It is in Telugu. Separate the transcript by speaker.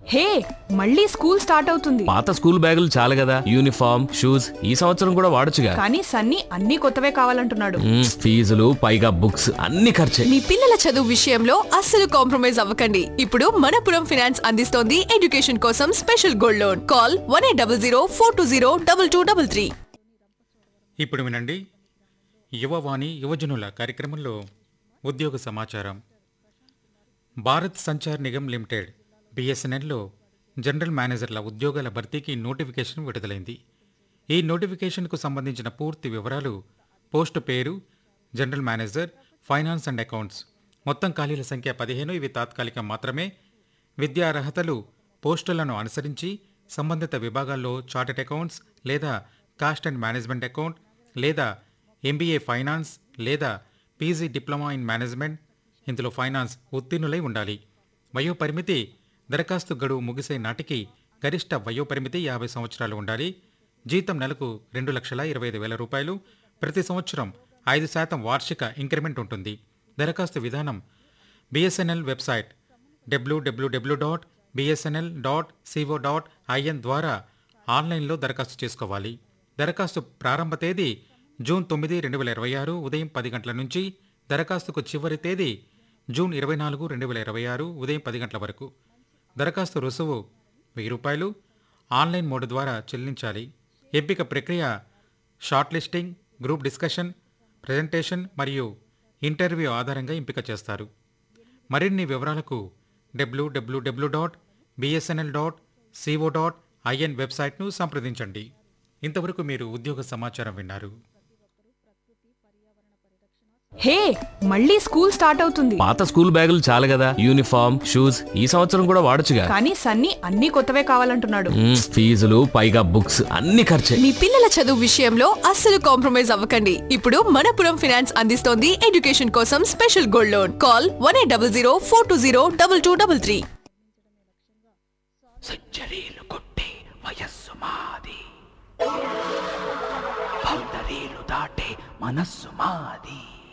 Speaker 1: హే మళ్ళీ స్కూల్ స్టార్ట్ అవుతుంది
Speaker 2: పాత స్కూల్ బ్యాగులు చాలు కదా యూనిఫామ్ షూస్ ఈ సంవత్సరం కూడా వాడొచ్చుగా
Speaker 1: కానీ సన్నీ అన్ని కొత్తవే కావాలంటున్నాడు
Speaker 2: మ్మ్, ఫీజులు పైగా బుక్స్ అన్ని ఖర్చే
Speaker 3: మీ పిల్లల చదువు విషయంలో అస్సలు కాంప్రమైజ్ అవ్వకండి ఇప్పుడు మనపురం ఫైనాన్స్ అందిస్తోంది ఎడ్యుకేషన్ కోసం special gold loan call one eight double zero four two zero double two double three
Speaker 4: ఇప్పుడు వినండి యువవాణి యువజనుల కార్యక్రమంలో ఉద్యోగ సమాచారం భారత్ సంచార్ నిగమ్ లిమిటెడ్ బిఎస్ఎన్ఎల్లో జనరల్ మేనేజర్ల ఉద్యోగాల భర్తీకి నోటిఫికేషన్ విడుదలైంది ఈ నోటిఫికేషన్కు సంబంధించిన పూర్తి వివరాలు పోస్టు పేరు general manager finance and accounts మొత్తం ఖాళీల సంఖ్య పదిహేను ఇవి తాత్కాలికం మాత్రమే విద్యా అర్హతలు పోస్టులను అనుసరించి సంబంధిత విభాగాల్లో చార్టెడ్ అకౌంట్స్ లేదా కాస్ట్ అండ్ మేనేజ్మెంట్ అకౌంట్ లేదా ఎంబీఏ ఫైనాన్స్ లేదా పీజీ డిప్లొమా ఇన్ మేనేజ్మెంట్ ఇందులో ఫైనాన్స్ ఉత్తీర్ణులై ఉండాలి వయోపరిమితి దరఖాస్తు గడువు ముగిసే నాటికి గరిష్ట వయోపరిమితి యాభై సంవత్సరాలు ఉండాలి జీతం నెలకు రెండు లక్షల ఇరవై ఐదు వేల రూపాయలు ప్రతి సంవత్సరం ఐదు శాతం వార్షిక ఇంక్రిమెంట్ ఉంటుంది దరఖాస్తు విధానం బిఎస్ఎన్ఎల్ వెబ్సైట్ డబ్ల్యూడబ్ల్యూడబ్ల్యూ dot BSNL dot CO dot IN ద్వారా ఆన్లైన్లో దరఖాస్తు చేసుకోవాలి దరఖాస్తు ప్రారంభ తేదీ జూన్ తొమ్మిది రెండు వేల ఇరవై ఆరు ఉదయం పది గంటల నుంచి దరఖాస్తుకు చివరి తేదీ జూన్ ఇరవై నాలుగు రెండు వేల ఇరవై ఆరు ఉదయం పది గంటల వరకు దరఖాస్తు రుసువు వెయ్యి రూపాయలు ఆన్లైన్ మోడ్ ద్వారా చెల్లించాలి ఎంపిక ప్రక్రియ short listing group discussion presentation మరియు ఇంటర్వ్యూ ఆధారంగా ఎంపిక చేస్తారు మరిన్ని వివరాలకు డబ్ల్యూడబ్ల్యూడబ్ల్యూ dot BSNL dot CO dot IN వెబ్సైట్ను సంప్రదించండి ఇంతవరకు మీరు ఉద్యోగ సమాచారం విన్నారు
Speaker 1: హే మళ్ళీ స్కూల్ స్టార్ట్ అవుతుంది
Speaker 2: పాత స్కూల్ బ్యాగులు చాలు కదా యూనిఫామ్ షూస్ ఈ సంవత్సరం కూడా వాడొచ్చుగా
Speaker 1: కానీ సన్నీ అన్ని కొత్తవే కావాలంటున్నాడు
Speaker 2: మ్మ్, ఫీజులు పైగా బుక్స్ అన్ని ఖర్చే
Speaker 3: మీ పిల్లల చదువు విషయంలో అస్సలు కాంప్రమైజ్ అవ్వకండి ఇప్పుడు మనపురం ఫైనాన్స్ అందిస్తోంది ఎడ్యుకేషన్ కోసం special gold loan call one eight double zero four two zero double two double three
Speaker 5: సెంచరీలు కొట్టే వయస్సు మాది బౌండరీలు దాటే మనస్సు మాది